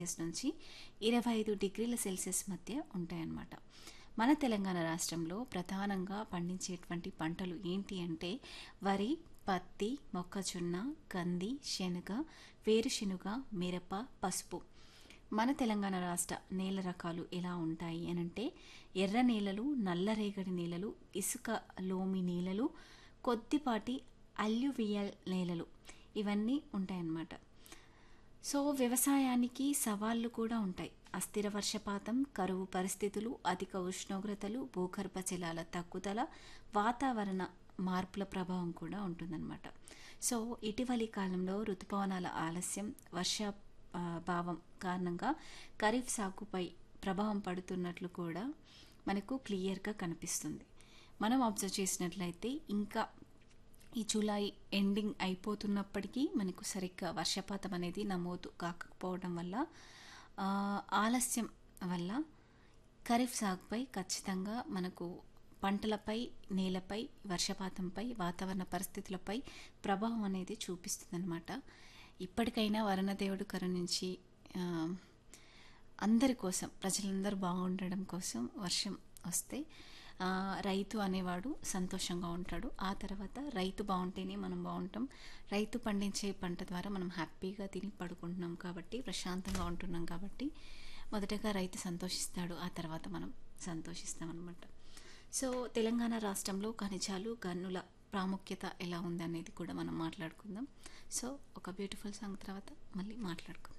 Celsius నుంచి ఇరవై ఐదు డిగ్రీల సెల్సియస్ మధ్య ఉంటాయన్నమాట మన తెలంగాణ రాష్ట్రంలో ప్రధానంగా పండించేటువంటి పంటలు ఏంటి అంటే వరి పత్తి మొక్కజొన్న కంది శనగ వేరుశెనుగ మిరప పసుపు మన తెలంగాణ రాష్ట్ర నేల రకాలు ఎలా ఉంటాయి అని అంటే ఎర్ర నేలలు నల్లరేగడి నేలలు ఇసుక లోమి నేలలు కొద్దిపాటి అల్యువియల్ నేలలు ఇవన్నీ ఉంటాయన్నమాట సో వ్యవసాయానికి సవాళ్లు కూడా ఉంటాయి అస్థిర వర్షపాతం కరువు పరిస్థితులు అధిక ఉష్ణోగ్రతలు భూగర్భ జలాల తగ్గుదల వాతావరణ మార్పుల ప్రభావం కూడా ఉంటుందన్నమాట సో ఇటీవలి కాలంలో ఋతుపవనాల ఆలస్యం వర్ష ఆ, భావం కారణంగా ఖరీఫ్ సాగుపై ప్రభావం పడుతున్నట్లు కూడా మనకు క్లియర్గా కనిపిస్తుంది మనం అబ్జర్వ్ చేసినట్లయితే ఇంకా ఈ జూలై ఎండింగ్ అయిపోతున్నప్పటికీ మనకు సరిగ్గా వర్షపాతం అనేది నమోదు కాకపోవడం వల్ల ఆ, ఆలస్యం వల్ల ఖరీఫ్ సాగుపై ఖచ్చితంగా మనకు పంటలపై నేలపై వర్షపాతంపై వాతావరణ పరిస్థితులపై ప్రభావం అనేది చూపిస్తుందన్నమాట ఇప్పటికైనా వరుణదేవుడు కరుణించి ఆ, అందరి కోసం ప్రజలందరూ బాగుండడం కోసం వర్షం వస్తే ఆ, రైతు అనేవాడు సంతోషంగా ఉంటాడు ఆ తర్వాత రైతు బాగుంటేనే మనం బాగుంటాం రైతు పండించే పంట ద్వారా మనం హ్యాపీగా తిని పడుకుంటున్నాం కాబట్టి ప్రశాంతంగా ఉంటున్నాం కాబట్టి మొదటగా రైతు సంతోషిస్తాడు ఆ తర్వాత మనం సంతోషిస్తాం అనమాట సో తెలంగాణ రాష్ట్రంలో ఖనిజాలు గన్నుల ప్రాముఖ్యత ఎలా ఉంది అనేది కూడా మనం మాట్లాడుకుందాం సో ఒక బ్యూటిఫుల్ సాంగ్ తర్వాత మళ్ళీ మాట్లాడుకుందాం